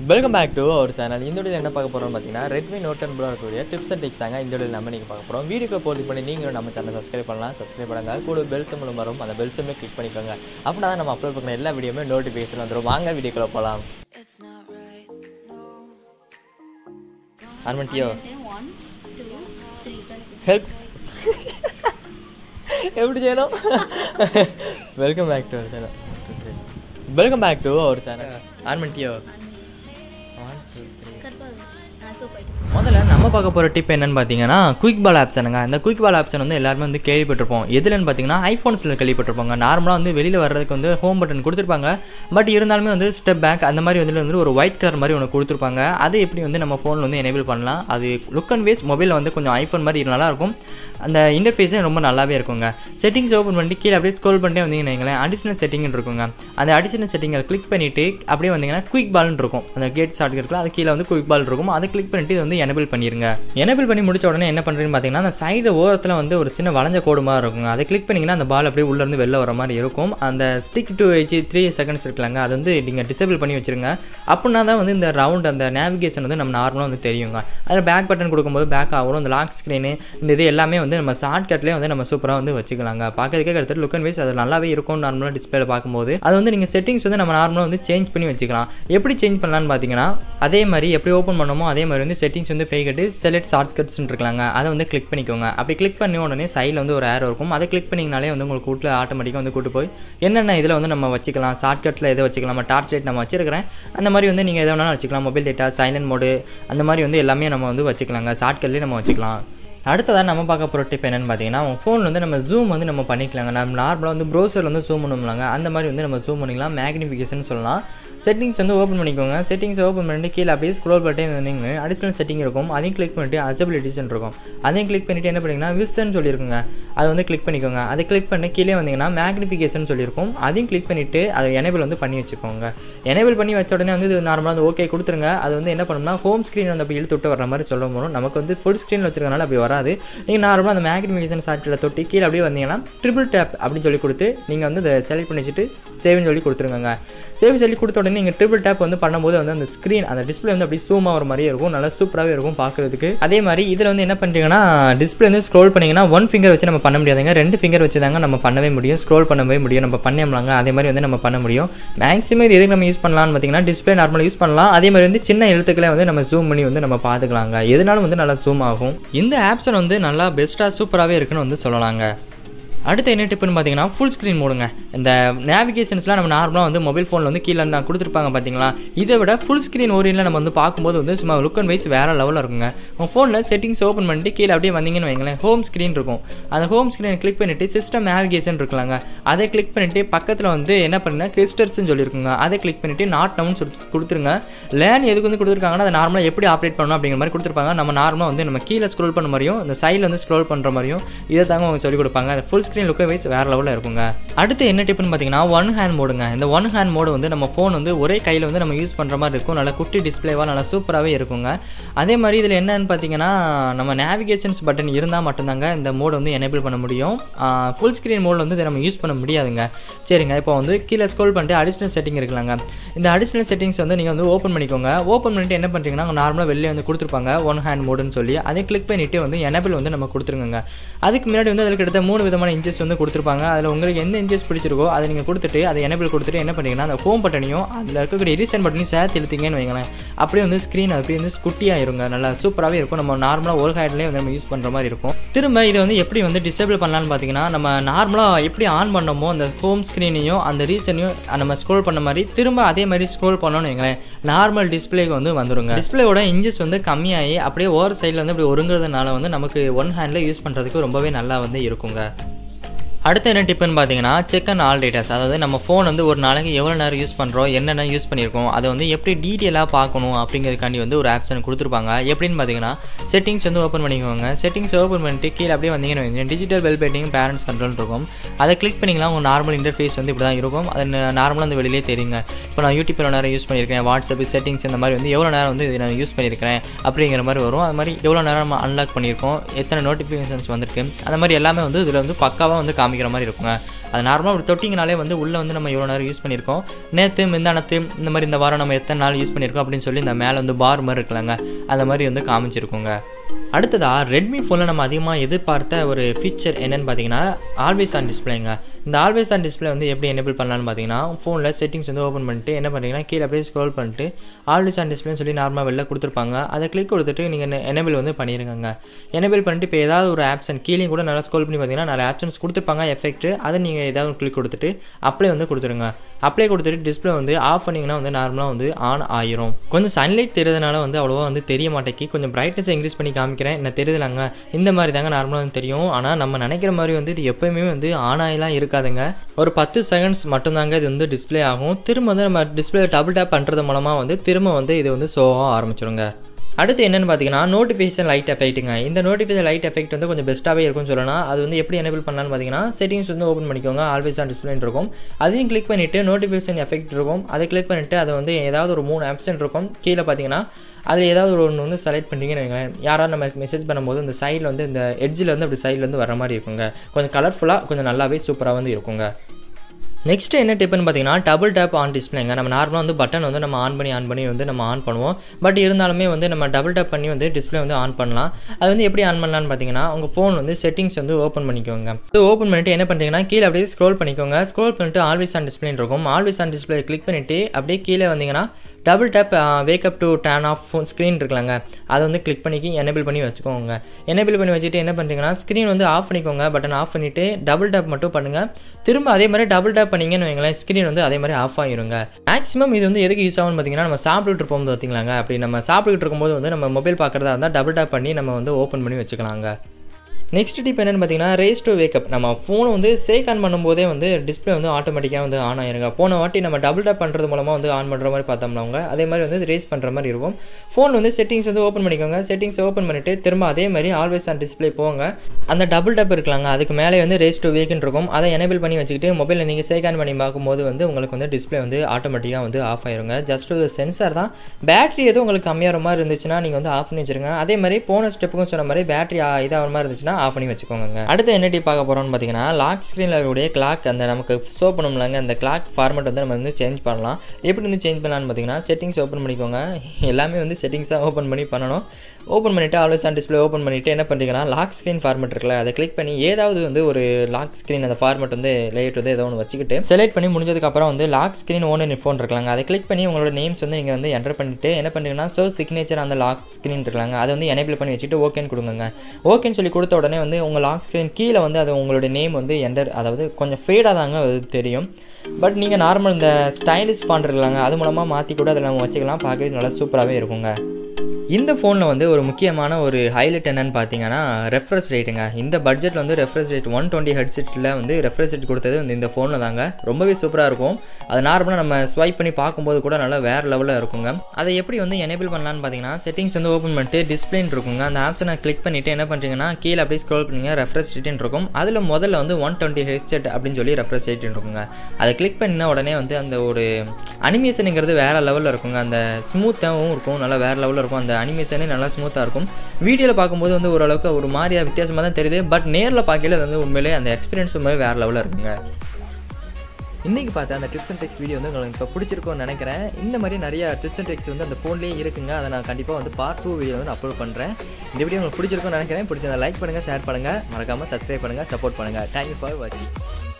Welcome back to ஒரு channel இந்த video என்ன பார்க்க போகிறோம்னு பார்த்தீங்கன்னா ரெட்மி நோட் டென் ப்ரோ இருக்கக்கூடிய டிப்ஸ் அண்ட் டிக்ஸ் தாங்க இந்த வீடியோ நம்ம நீங்கள் பார்க்க போகிறோம் வீடியோக்கு போட்டு பண்ணி நீங்களும் நம்ம சேனல் சப்ஸ்கிரைப் பண்ணலாம் சப்ஸ்கிரைப் பண்ணுங்க கூட பெல் சிம்பிள் வரும் அந்த பெல் சிம்மே கிளிக் பண்ணிக்கோங்க அப்படின்னா தான் நம்ம அப்லோட் பண்ணுற எல்லா வீடியோமே நோட்டிஃபிகேஷன் வந்துடும் வாங்க வீடியோக்குள்ள போகலாம் It's not right, no. அன்மன்ட்டியோ One, two, three, that's it. Help எப்படி செய்யணும் வெல்கம் பேக் டு ஒரு சேனல் வெல்கம் பேக் டு ஒரு சேனல் ஆன்மன்ட்டியோ ஒன் டூ த்ரீ கற்பகம். ஆ, super. முதல்ல நம்ம பார்க்க போகிற டிப் என்னன்னு பார்த்தீங்கன்னா குயிக் பால் ஆப்ஷனுங்க இந்த குயிக் பால் ஆப்ஷன் வந்து எல்லாருமே வந்து கேள்விப்பட்டிருப்போம் எதுலன்னு பார்த்தீங்கன்னா ஐஃபோன்ஸில் கேள்விப்பட்டிருப்பாங்க நார்மலாக வந்து வெளியில் வர்றதுக்கு வந்து ஹோம் பட்டன் கொடுத்துருப்பாங்க பட் இருந்தாலுமே வந்து ஸ்டெப் பேக் அந்த மாதிரி வந்து வந்து ஒரு ஒயிட் கலர் மாதிரி ஒன்று கொடுத்துருப்பாங்க அது எப்படி வந்து நம்ம ஃபோனில் வந்து எனேபிள் பண்ணலாம் அது லுக் அண்ட் வேஸ் மொபைலில் வந்து கொஞ்சம் ஐஃபோன் மாதிரி நல்லா இருக்கும் அந்த இன்டர்ஃபேஸே ரொம்ப நல்லாவே இருக்குங்க செட்டிங்ஸ் ஓப்பன் பண்ணிட்டு கீழே அப்படியே ஸ்க்ரோல் பண்ணிட்டே வந்தீங்கன்னு வைங்களேன் அடிஷனல் செட்டிங் இருக்குங்க அந்த அடிஷனல் செட்டிங்கை கிளிக் பண்ணிவிட்டு அப்படியே வந்தீங்கன்னா குயிக் பால்னு இருக்கும் அந்த கேட் ஷார்ட் இருக்குல்ல அது கீழே வந்து குயிக் பால் இருக்கும் அதை கிளிக் பண்ணிட்டு இது வந்து எனேபிள் பண்ணிருங்க எனேபிள் பண்ணி முடிச்ச உடனே என்ன பண்ணுறீங்கன்னு பார்த்தீங்கன்னா அந்த சைடு ஓரத்தில் வந்து ஒரு சின்ன வளைஞ்ச கோடு மாதிரி இருக்குங்க அதை கிளிக் பண்ணிங்கன்னா அந்த பால் அப்படியே உள்ளேருந்து வெளில வர மாதிரி இருக்கும் அந்த stick to age three seconds இருக்கலாங்க அது வந்து நீங்கள் டிசேபிள் பண்ணி வச்சிருங்க அப்படின்னா தான் வந்து இந்த ரவுண்ட் அந்த நேவிகேஷன் வந்து நம்ம நார்மலாக வந்து தெரியுங்க அதில் பேக் பட்டன் கொடுக்கும்போது பேக் ஆகும் இந்த லாக் ஸ்க்ரீனு இந்த இது எல்லாமே வந்து நம்ம ஷார்ட்கட்லேயே வந்து நம்ம சூப்பராக வந்து வச்சுக்கலாங்க பார்க்கறதுக்கே கிட்டத்தட்ட லுக் அண்ட் வைஸ் அது நல்லாவே இருக்கும் நார்மலாக டிஸ்பிளேல பார்க்கும்போது அது வந்து நீங்கள் செட்டிங்ஸ் வந்து நம்ம நார்மலாக வந்து சேஞ்ச் பண்ணி வச்சுக்கலாம் எப்படி சேஞ்ச் பண்ணலாம்னு பார்த்தீங்கன்னா அதே மாதிரி எப்படி ஓப்பன் பண்ணமோ அதே மாதிரி வந்து செட்டிங்ஸ் வந்து போய்கிட்டு செலக்ட் ஷார்ட்கட்ஸ் இருக்கலாங்க அதை வந்து கிளிக் பண்ணிக்கோங்க அப்படி கிளிக் பண்ணி உடனே சைடில் வந்து ஒரு ஏரோ இருக்கும் அதை கிளிக் பண்ணிங்கனாலே வந்து உங்களுக்கு கூட்டில் ஆட்டோமேட்டிக்காக வந்து கூட்டு போய் என்னென்ன இதில் வந்து நம்ம வச்சுக்கலாம் ஷார்ட்கட்டில் எதை வச்சுக்கலாம் டார்ச் லைட் நம்ம வச்சிருக்கிறேன் அந்த மாதிரி வந்து நீங்கள் எதை வேணாலும் வச்சுக்கலாம் மொபைல் டேட்டா சைலண்ட் மோடு அந்த மாதிரி வந்து எல்லாமே நம்ம வந்து வச்சுக்கலாங்க ஷார்ட்கட்லேயே நம்ம வச்சுக்கலாம் அடுத்ததாக நம்ம பார்க்க போகிற டிப் என்னென்னு பார்த்தீங்கன்னா உங்கள் ஃபோன் வந்து நம்ம ஜூம் வந்து நம்ம பண்ணிக்கலாங்க நம்ம நார்மலாக வந்து ப்ரௌசர் வந்து ஜூம் பண்ணும்லாங்க அந்த மாதிரி வந்து நம்ம ஜூம் பண்ணிக்கலாம் மேக்னிஃபிகேஷன் சொல்லலாம் செட்டிங்ஸ் வந்து ஓப்பன் பண்ணிக்கோங்க செட்டிங்ஸ் ஓப்பன் பண்ணிட்டு கீழே அப்படியே ஸ்க்ரோல் பண்ணிட்டே இருந்தீங்க அடிஷனல் செட்டிங் இருக்கும் அதையும் கிளிக் பண்ணிட்டு அசபிலிட்டிஸ் இருக்கும் அதையும் கிளிக் பண்ணிட்டு என்ன பண்ணிங்கன்னா விஸ்ன்னு சொல்லியிருக்குங்க அதை வந்து கிளிக் பண்ணிக்கோங்க அதை கிளிக் பண்ணி கீழே வந்தீங்கன்னா மேக்னிஃபிகேஷன் சொல்லியிருக்கும் அதையும் கிளிக் பண்ணிட்டு அதை எனேபிள் வந்து பண்ணி வச்சுக்கோங்க எனேபிள் பண்ணி வச்ச உடனே வந்து இது நார்மலாக வந்து ஓகே கொடுத்துருங்க அது வந்து என்ன பண்ணணும்னா ஹோம் ஸ்க்ரீன் வந்து அப்படி இழுத்து விட்டு வர மாதிரி சொல்ல போகிறோம் நமக்கு வந்து ஃபுல் ஸ்க்ரீன் வச்சிருக்கனால அப்படி வராது நீங்கள் நார்மலாக அந்த மேக்னிஃபிகேஷன் சாட்டில் தொட்டி கீழே அப்படியே வந்தீங்கன்னா ட்ரிபிள் டேப் அப்படின்னு சொல்லி கொடுத்து நீங்கள் வந்து அதை செலக்ட் பண்ணி வச்சுட்டு சேவ்னு சொல்லி கொடுத்துருங்க சேவ் சொல்லி கொடுத்த உடனே நீங்கள் ட்ரிபிள் டேப் வந்து பண்ணும்போது வந்து அந்த ஸ்க்ரீன் அந்த டிஸ்பிளே வந்து அப்படியே zoom ஆகிற மாதிரியே இருக்கும் நல்லா சூப்பராகவே இருக்கும் பார்க்குறதுக்கு அதே மாதிரி இதில் வந்து என்ன பண்ணுறீங்கன்னா டிஸ்பிளே வந்து ஸ்க்ரோல் பண்ணிங்கன்னா ஒன் ஃபிங்கர் வச்சு நம்ம பண்ண முடியாதுங்க ரெண்டு ஃபிங்கர் வச்சு தாங்க நம்ம பண்ணவே முடியும் ஸ்க்ரோல் பண்ணவே முடியும் நம்ம பண்ணலாங்க அதே மாதிரி வந்து நம்ம பண்ண முடியும் மேக்ஸிமம் இது எதுக்கு நம்ம யூஸ் பண்ணலாம்னு பார்த்தீங்கன்னா டிஸ்பிளே நார்மலாக யூஸ் பண்ணலாம் அதே மாதிரி வந்து சின்ன எழுத்துக்களை வந்து நம்ம ஜூம் பண்ணி வந்து நம்ம பார்த்துக்கலாங்க எதுனாலும் வந்து நல்லா ஜூம் ஆகும் இந்த ஆப்ஷன் வந்து நல்லா பெஸ்ட்டாக சூப்பராகவே இருக்குன்னு வந்து சொல்லலாங்க அடுத்து என்ன டிப்புன்னு பார்த்தீங்கன்னா ஃபுல் ஸ்க்ரீன் மோடுங்க இந்த நேவிகேஷன்ஸ்லாம் நம்ம நார்மலாக வந்து மொபைல் ஃபோனில் வந்து கீழே நான் கொடுத்துருப்பாங்க பார்த்தீங்களா இதை விட ஃபுல் ஸ்க்ரீன் ஓரியனில் நம்ம வந்து பார்க்கும்போது வந்து சும்மா லுக் அண்ட் வைஸ் வேறு லெவலில் இருக்குங்க உங்கள் ஃபோனில் செட்டிங்ஸ் ஓப்பன் பண்ணிட்டு கீழே அப்படியே வந்தீங்கன்னு வைங்களேன் ஹோம் ஸ்க்ரீன் இருக்கும் அந்த ஹோம் ஸ்க்ரீனை கிளிக் பண்ணிவிட்டு சிஸ்டம் நேவிகேஷன் இருக்கலாங்க அதை கிளிக் பண்ணிவிட்டு பக்கத்தில் வந்து என்ன பண்ணுங்க கிறிஸ்டர்ஸ்னு சொல்லியிருக்குங்க அதை கிளிக் பண்ணிவிட்டு நாட் நவுன்னு சொல்லி கொடுத்துருங்க லேன் எதுக்கு வந்து கொடுத்துருக்காங்கன்னா அதை நார்மலாக எப்படி ஆப்ரேட் பண்ணணும் அப்படிங்கிற மாதிரி கொடுத்துருப்பாங்க நம்ம நார்மலாக வந்து நம்ம கீழே ஸ்க்ரோல் பண்ண மாதிரியும் இந்த சைடில் வந்து ஸ்க்ரோல் பண்ணுற மாதிரியும் இதை தாங்க அவங்க சொல்லிக் கொடுப்பாங்க அந்த ஃபுல் ஸ்க்ரீன் லுக்கை வைஸ் வேறு லெவலில் இருக்குங்க அடுத்து என்ன டிப்னு பார்த்தீங்கன்னா ஒன் ஹேண்ட் மோடுங்க இந்த ஒன் ஹேண்ட் மோடு வந்து நம்ம ஃபோன் வந்து ஒரே கையில் வந்து நம்ம யூஸ் பண்ணுற மாதிரி இருக்கும் நல்லா குட்டி டிஸ்பிளேவாக நல்லா சூப்பராகவே இருக்குங்க அதே மாதிரி இதில் என்னன்னு பார்த்தீங்கன்னா நம்ம நேவிகேஷன்ஸ் பட்டன் இருந்தால் மட்டும்தாங்க இந்த மோடு வந்து எனேபிள் பண்ண முடியும் ஃபுல் ஸ்க்ரீன் மோடில் வந்து இதை நம்ம யூஸ் பண்ண முடியாதுங்க சரிங்க இப்போ வந்து கீழே ஸ்க்ரோல் பண்ணிட்டு அடிஷனல் செட்டிங் இருக்கலாங்க இந்த அடிஷனல் செட்டிங்ஸ் வந்து நீங்கள் வந்து ஓப்பன் பண்ணிக்கோங்க ஓப்பன் பண்ணிட்டு என்ன பண்ணுறீங்கன்னா நார்மலாக வெளியே வந்து கொடுத்துருப்பாங்க ஒன் ஹேண்ட் மோடுன்னு சொல்லி அதை கிளிக் பண்ணிட்டு வந்து எனேபிள் வந்து நம்ம கொடுத்துருங்க அதுக்கு முன்னாடி வந்து அதில் கிட்டத்தட்ட மூணு விதமான இன்ச்சஸ் வந்து கொடுத்துருப்பாங்க அதில் உங்களுக்கு எந்த இன்ச்சஸ் பிடிச்சிருக்கோ அதை நீங்கள் கொடுத்துட்டு அதை எனேபிள் கொடுத்துட்டு என்ன பண்ணீங்கன்னா அந்த ஹோம் பட்டனையும் அதில் இருக்கக்கூடிய எரிசன் பட்டனையும் சேர்த்து இழுத்தீங்கன்னு வைங்களேன் அப்படியே வந்து ஸ்க்ரீன் அப்படியே வந்து குட்டியாயிருங்க நல்லா சூப்பராகவே இருக்கும் நம்ம நார்மலாக ஒரு ஹேட்லேயே வந்து நம்ம யூஸ் பண்ணுற மாதிரி இருக்கும் திரும்ப இதை வந்து எப்படி வந்து டிசேபிள் பண்ணலாம்னு பார்த்தீங்கன்னா நம்ம நார்மலாக எப்படி ஆன் பண்ணமோ அந்த ஹோம் ஸ்க்ரீனையும் அந்த ரீசனையும் நம்ம ஸ்க்ரோல் பண்ண மாதிரி திரும்ப அதே மாதிரி ஸ்க்ரோல் பண்ணோம்னு வைங்களேன் நார்மல் டிஸ்பிளேக்கு வந்து வந்துருங்க டிஸ்பிளேயோட இன்ச்சஸ் வந்து கம்மியாகி அப்படியே ஓவர் சைடில் வந்து இப்படி ஒருங்கிறதுனால வந்து நமக்கு ஒன் ஹேண்டில் யூஸ் பண்ணுறதுக்கு ரொம்பவே நல்லா வந்து இருக்குங்க அடுத்து என்ன டிப்புன்னு பார்த்தீங்கன்னா செக் அண்ட் ஆல் டேட்டாஸ் அதாவது நம்ம ஃபோன் வந்து ஒரு நாளைக்கு எவ்வளோ நேரம் யூஸ் பண்ணுறோம் என்னென்ன யூஸ் பண்ணியிருக்கோம் அதை வந்து எப்படி டீட்டெயிலாக பார்க்கணும் அப்படிங்கிறதுக்காண்டி வந்து ஒரு ஆப்ஷன் கொடுத்துருப்பாங்க எப்படின்னு பார்த்தீங்கன்னா செட்டிங்ஸ் வந்து ஓப்பன் பண்ணிக்கோங்க செட்டிங்ஸ் ஓப்பன் பண்ணிட்டு கீழே அப்படியே வந்தீங்கன்னு டிஜிட்டல் வெல் பேட்டிங் பேரண்ட்ஸ் கண்ட்ரோல் இருக்கும் அதை கிளிக் பண்ணிங்கன்னா உங்கள் நார்மல் இன்டர்ஃபேஸ் வந்து இப்படி தான் இருக்கும் அது நார்மலாக அந்த வெளியிலே தெரியுங்க இப்போ நான் யூடியூப் எவ்வளோ நேரம் யூஸ் பண்ணியிருக்கேன் வாட்ஸ்அப் செட்டிங்ஸ் இந்த மாதிரி வந்து எவ்வளோ நேரம் வந்து இதை நான் யூஸ் பண்ணியிருக்கிறேன் அப்படிங்கிற மாதிரி வரும் அது மாதிரி எவ்வளோ நேரம் நம்ம அன்லாக் பண்ணியிருக்கோம் எத்தனை நோட்டிஃபிகேஷன்ஸ் வந்திருக்கு அந்த மாதிரி எல்லாமே வந்து இதில் வந்து பக்காவாக வந்து காமிக்கும் காமிக்கிற மாதிரி இருக்குங்க அது நார்மலாக ஒரு தொட்டிங்கனாலே வந்து உள்ளே வந்து நம்ம இவ்வளோ நேரம் யூஸ் பண்ணியிருக்கோம் நேற்று முந்தானத்து இந்த மாதிரி இந்த வாரம் நம்ம எத்தனை நாள் யூஸ் பண்ணியிருக்கோம் அப்படின்னு சொல்லி இந்த மேலே வந்து பார் மாதிரி இருக்கலாங்க அந்த மாதிரி வந்து காமிச்சிருக்கோங்க அடுத்ததாக ரெட்மி ஃபோனில் நம்ம அதிகமாக எதிர்பார்த்த ஒரு ஃபீச்சர் என்னன்னு பார்த்தீங்கன்னா ஆல்வேஸ் ஆன் டிஸ்பிளேங்க இந்த ஆல்வேஸ் ஆன் டிஸ்பிளே வந்து எப்படி எனேபிள் பண்ணலாம்னு பார்த்தீங்கன்னா ஃபோனில் செட்டிங்ஸ் வந்து ஓப்பன் பண்ணிட்டு என்ன பண்ணுறீங்கன்னா கீழே அப்படியே ஸ்க்ரோல் பண்ணிட்டு ஆல்வேஸ் ஆன் டிஸ்பிளேன்னு சொல்லி நார்மலாக வெளில கொடுத்துருப்பாங்க அதை கிளிக் கொடுத்துட்டு நீங்கள் எனேபிள் வந்து பண்ணிடுங்க எனேபிள் பண்ணிட்டு இப்போ ஏதாவது ஒரு ஆப்ஷன் கீழே கூட நல்லா ஸ்க்ரோல் பண்ணி பார்த்தீங்கன்னா நிறைய ஆப்ஷன்ஸ் கொடுத்துருப்பாங்க எஃபெக்ட் அதை நீங்கள் ஏதாவது ஒரு கிளிக் கொடுத்துட்டு அப்ளை வந்து கொடுத்துருங்க அப்ளை கொடுத்துட்டு டிஸ்பிளே வந்து ஆஃப் பண்ணிங்கன்னா வந்து நார்மலாக வந்து ஆன் ஆயிரும் கொஞ்சம் சன்லைட் தெரியுறதுனால வந்து அவ்வளோவா வந்து தெரிய மாட்டேங்கி கொஞ்சம் பிரைட்னஸ் இன்க்ரீஸ் பண்ணி காமிக்கிறேன் என்ன தெரியுதுலாங்க இந்த மாதிரி தாங்க நார்மலாக வந்து தெரியும் ஆனால் நம்ம நினைக்கிற மாதிரி வந்து இது எப்போயுமே வந்து ஆன் ஆகிலாம் இருக்காதுங்க ஒரு பத்து செகண்ட்ஸ் மட்டும்தாங்க இது வந்து டிஸ்ப்ளே ஆகும் திரும்ப வந்து நம்ம டிஸ்பிளே டபுள் டேப் பண்ணுறது மூலமாக வந்து திரும்ப வந்து இது வந்து ஷோவாக ஆரம்பிச்சிருங்க அடுத்து என்னென்னு பார்த்தீங்கன்னா நோட்டிஃபிகேஷன் லைட் எஃபெக்ட்டுங்க இந்த நோட்டிஃபிகேஷன் லைட் எஃபெக்ட் வந்து கொஞ்சம் பெஸ்ட்டாகவே இருக்கும்னு சொல்லலாம் அது வந்து எப்படி எனேபிள் பண்ணலாம்னு பார்த்தீங்கன்னா செட்டிங்ஸ் வந்து ஓப்பன் பண்ணிக்கோங்க ஆல்வேஸ் ஆன் டிஸ்பிளே இருக்கும் அதையும் கிளிக் பண்ணிவிட்டு நோட்டிஃபிகேஷன் எஃபெக்ட் இருக்கும் அதை கிளிக் பண்ணிவிட்டு அதை வந்து ஏதாவது ஒரு மூணு ஆப்ஷன் இருக்கும் கீழே பார்த்தீங்கன்னா அதில் ஏதாவது ஒரு ஒன்று வந்து செலக்ட் பண்ணிங்கன்னு வைங்களேன் யாராவது நம்ம மெசேஜ் பண்ணும்போது இந்த சைடில் வந்து இந்த எட்ஜில் வந்து அப்படி சைடில் வந்து வர மாதிரி இருக்குங்க கொஞ்சம் கலர்ஃபுல்லாக கொஞ்சம் நல்லாவே சூப்பராக வந்து இருக்குங்க நெக்ஸ்ட் என்ன டிப்னு பார்த்தீங்கன்னா டபுள் டேப் ஆன் டிஸ்பிளேங்க நம்ம நார்மலாக வந்து பட்டன் வந்து நம்ம ஆன் பண்ணி ஆன் பண்ணி வந்து நம்ம ஆன் பண்ணுவோம் பட் இருந்தாலுமே வந்து நம்ம டபுள் டேப் பண்ணி வந்து டிஸ்பிளே வந்து ஆன் பண்ணலாம் அது வந்து எப்படி ஆன் பண்ணலாம்னு பார்த்தீங்கன்னா உங்கள் ஃபோன் வந்து செட்டிங்ஸ் வந்து ஓப்பன் பண்ணிக்கோங்க இது ஓப்பன் பண்ணிட்டு என்ன பண்ணுறீங்கன்னா கீழே அப்படியே ஸ்க்ரோல் பண்ணிக்கோங்க ஸ்க்ரோல் பண்ணிட்டு ஆல்வேஸ் ஆன் டிஸ்பிளே இருக்கும் ஆல்வேஸ் ஆன் டிஸ்பிளே கிளிக் பண்ணிவிட்டு அப்படியே கீழே வந்தீங்கன்னா double tap wake up to turn off phone screen இருக்கலாங்க அதை வந்து கிளிக் பண்ணி எனேபிள் பண்ணி வச்சுக்கோங்க எனேபிள் பண்ணி வச்சுட்டு என்ன பண்ணுறீங்கன்னா ஸ்க்ரீன் வந்து ஆஃப் பண்ணிக்கோங்க பட்டன் ஆஃப் பண்ணிவிட்டு டபுள் டேப் மட்டும் பண்ணுங்கள் திரும்ப அதே மாதிரி டபுள் டேப் பண்ணீங்கன்னு வைங்களேன் ஸ்க்ரீன் வந்து அதே மாதிரி ஆஃப் ஆகிருங்க மேக்ஸிமம் இது வந்து எதுக்கு யூஸ் ஆகும்னு பார்த்தீங்கன்னா நம்ம சாப்பிட்டுட்டு இருப்போம் பார்த்தீங்களாங்க அப்படி நம்ம சாப்பிட்டுட்டு இருக்கும்போது வந்து நம்ம மொபைல் பார்க்குறதா இருந்தால் டபுள் டேப் பண்ணி நம்ம வந்து ஓப்பன் பண்ணி வச்சுக்கலாங்க நெக்ஸ்ட் டிப் என்னென்னு பார்த்தீங்கன்னா ரேஸ் டு வேக்கப் நம்ம ஃபோனை வந்து சேக் ஆன் பண்ணும்போதே வந்து டிஸ்பிளே வந்து ஆட்டோமேட்டிக்காக வந்து ஆன் ஆயிருங்க போன வாட்டி நம்ம டபுள் டேப் பண்ணுறது மூலமாக வந்து ஆன் பண்ணுற மாதிரி பார்த்தோம்னா அவங்க அதே மாதிரி வந்து ரேஸ் பண்ணுற மாதிரி இருக்கும் ஃபோன் வந்து செட்டிங்ஸ் வந்து ஓப்பன் பண்ணிக்கோங்க செட்டிங்ஸ் ஓப்பன் பண்ணிவிட்டு திரும்ப அதே மாதிரி ஆல்வேஸ் ஆன் டிஸ்பிளே போங்க அந்த டபுள் டேப் இருக்கலாங்க அதுக்கு மேலே வந்து ரேஸ் டு வேக்குன்னு இருக்கும் அதை எனேபிள் பண்ணி வச்சுக்கிட்டு மொபைலில் நீங்கள் சேக் ஆன் பண்ணி பார்க்கும்போது வந்து உங்களுக்கு வந்து டிஸ்பிளே வந்து ஆட்டோமேட்டிக்காக வந்து ஆஃப் ஆயிருங்க ஜஸ்ட் ஒரு சென்சார் தான் பேட்டரி எதுவும் உங்களுக்கு கம்மியாகிற மாதிரி இருந்துச்சுன்னா நீங்கள் வந்து ஆஃப் பண்ணி வச்சிருங்க அதே மாதிரி போன ஸ்டெப்புக்கும் சொன்ன மாதிரி பேட்டரி இதாகிற மாதிரி இருந்துச்சுன்னா ஆஃப் பண்ணி வச்சுக்கோங்க அடுத்து என்ன டிப் பார்க்க போகிறோம்னு பார்த்தீங்கன்னா லாக் ஸ்க்ரீனில் இருக்கக்கூடிய கிளாக் அந்த நமக்கு ஷோ பண்ணும்லங்க அந்த கிளாக் ஃபார்மேட் வந்து நம்ம வந்து சேஞ்ச் பண்ணலாம் எப்படி வந்து சேஞ்ச் பண்ணலாம்னு பார்த்தீங்கன்னா செட்டிங்ஸ் ஓப்பன் பண்ணிக்கோங்க எல்லாமே வந்து செட்டிங்ஸாக ஓப்பன் பண்ணி பண்ணணும் ஓப்பன் பண்ணிவிட்டு ஆல்வேஸ் ஆன் டிஸ்பிளே ஓப்பன் பண்ணிவிட்டு என்ன பண்ணுறீங்கன்னா லாக் ஸ்க்ரீன் ஃபார்மேட் இருக்குல்ல அதை கிளிக் பண்ணி ஏதாவது வந்து ஒரு லாக் ஸ்க்ரீன் அந்த ஃபார்மேட் வந்து லேட் வந்து ஏதோ ஒன்று வச்சுக்கிட்டு செலக்ட் பண்ணி முடிஞ்சதுக்கப்புறம் வந்து லாக் ஸ்க்ரீன் ஓன் ஃபோன் இருக்கலாங்க அதை கிளிக் பண்ணி உங்களோட நேம்ஸ் வந்து நீங்கள் வந்து என்டர் பண்ணிட்டு என்ன பண்ணுறீங்கன்னா ஸோ சிக்னேச்சர் அந்த லாக் ஸ்க்ரீன் இருக்கலாங்க அதை வந்து எனேபிள் பண்ணி வச்சுட்டு ஓகேன்னு கொடுங்க ஓகேன்னு சொல்லி கொடுத்த உடனே வந்து உங்கள் லாக் ஸ்க்ரீன் கீழே வந்து அது உங்களுடைய நேம் வந்து என்டர் அதாவது கொஞ்சம் ஃபேடாக தாங்க அது தெரியும் பட் நீங்கள் நார்மல் இந்த ஸ்டைலிஷ் ஃபாண்ட் இருக்கலாங்க அது மூலமாக மாற்றி கூட அதில் நம்ம வச்சுக்கலாம் பார்க்கவே நல்லா சூப்பராகவே இருக்குங்க இந்த ஃபோனில் வந்து ஒரு முக்கியமான ஒரு ஹைலைட் என்னன்னு பார்த்தீங்கன்னா ரெஃப்ரெஷ் ரேட்டுங்க இந்த பட்ஜெட்டில் வந்து ரெஃப்ரெஷ் ரேட் ஒன் டுவெண்ட்டி ஹெட்செட்டில் வந்து ரெஃப்ரெஷ் ரேட் கொடுத்தது வந்து இந்த ஃபோனில் தாங்க ரொம்பவே சூப்பராக இருக்கும் அது நார்மலாக நம்ம ஸ்வைப் பண்ணி பார்க்கும்போது கூட நல்லா வேறு லெவலில் இருக்குங்க அதை எப்படி வந்து எனேபிள் பண்ணலான்னு பார்த்தீங்கன்னா செட்டிங்ஸ் வந்து ஓப்பன் பண்ணிட்டு டிஸ்பிளேன் இருக்குங்க அந்த ஆப்ஷனை கிளிக் பண்ணிவிட்டு என்ன பண்ணுறீங்கன்னா கீழே அப்படியே ஸ்க்ரோல் பண்ணுங்க ரெஃப்ரெஷ் ரேட்டுன்னு இருக்கும் அதில் முதல்ல வந்து ஒன் டுவெண்ட்டி ஹெட்செட் அப்படின்னு சொல்லி ரெஃப்ரெஷ் ரேட்டுன்னு இருக்குங்க அதை கிளிக் பண்ண உடனே வந்து அந்த ஒரு அனிமேஷனுங்கிறது வேறு லெவலில் இருக்குங்க அந்த ஸ்மூத்தாகவும் இருக்கும் நல்லா வேறு லெவலில் இருக்கும் அந்த அனிமேஷனே நல்லா ஸ்மூத்தாக இருக்கும் வீடியோவில் பார்க்கும்போது வந்து ஓரளவுக்கு ஒரு மாதிரியா வித்தியாசமாக தான் தெரியுது பட் நேரில் பார்க்கல அது வந்து உண்மையிலே அந்த எக்ஸ்பீரியன்ஸ் உண்மையிலே வேறு லெவலில் இருக்குங்க இன்றைக்கி பார்த்த அந்த டிப்ஸ் அண்ட் ட்ரிக்ஸ் வீடியோ வந்து உங்களுக்கு இப்போ பிடிச்சிருக்கும்னு நினைக்கிறேன் இந்த மாதிரி நிறைய டிப்ஸ் அண்ட் ட்ரிக்ஸ் வந்து அந்த ஃபோன்லேயே இருக்குங்க அதை நான் கண்டிப்பாக வந்து பார்ட் டூ வீடியோ வந்து அப்லோட் பண்ணுறேன் இந்த வீடியோ உங்களுக்கு பிடிச்சிருக்கும்னு நினைக்கிறேன் பிடிச்சதை லைக் பண்ணுங்கள் ஷேர் பண்ணுங்கள் மறக்காமல் சப்ஸ்கிரைப் பண்ணுங்கள் சப்போர்ட் பண்ணுங்கள் தேங்க்யூ ஃபார் வாட்சிங்